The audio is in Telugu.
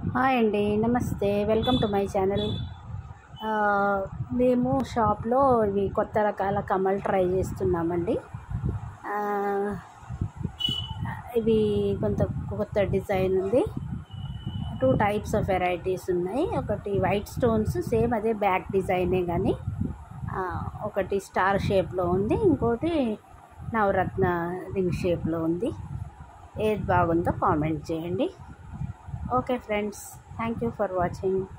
హాయ్ అండి నమస్తే వెల్కమ్ టు మై ఛానల్ ఆ, మేము షాప్లో ఇవి కొత్త రకాల కమ్మలు ట్రై చేస్తున్నామండి ఆ, ఇవి కొంత కొత్త డిజైన్ ఉంది టూ టైప్స్ ఆఫ్ వెరైటీస్ ఉన్నాయి ఒకటి వైట్ స్టోన్స్ సేమ్ అదే బ్యాక్ డిజైనే కానీ ఆ, ఒకటి స్టార్ షేప్లో ఉంది ఇంకోటి నవరత్న రింగ్ షేప్లో ఉంది ఏది బాగుందో కామెంట్ చేయండి okay friends thank you for watching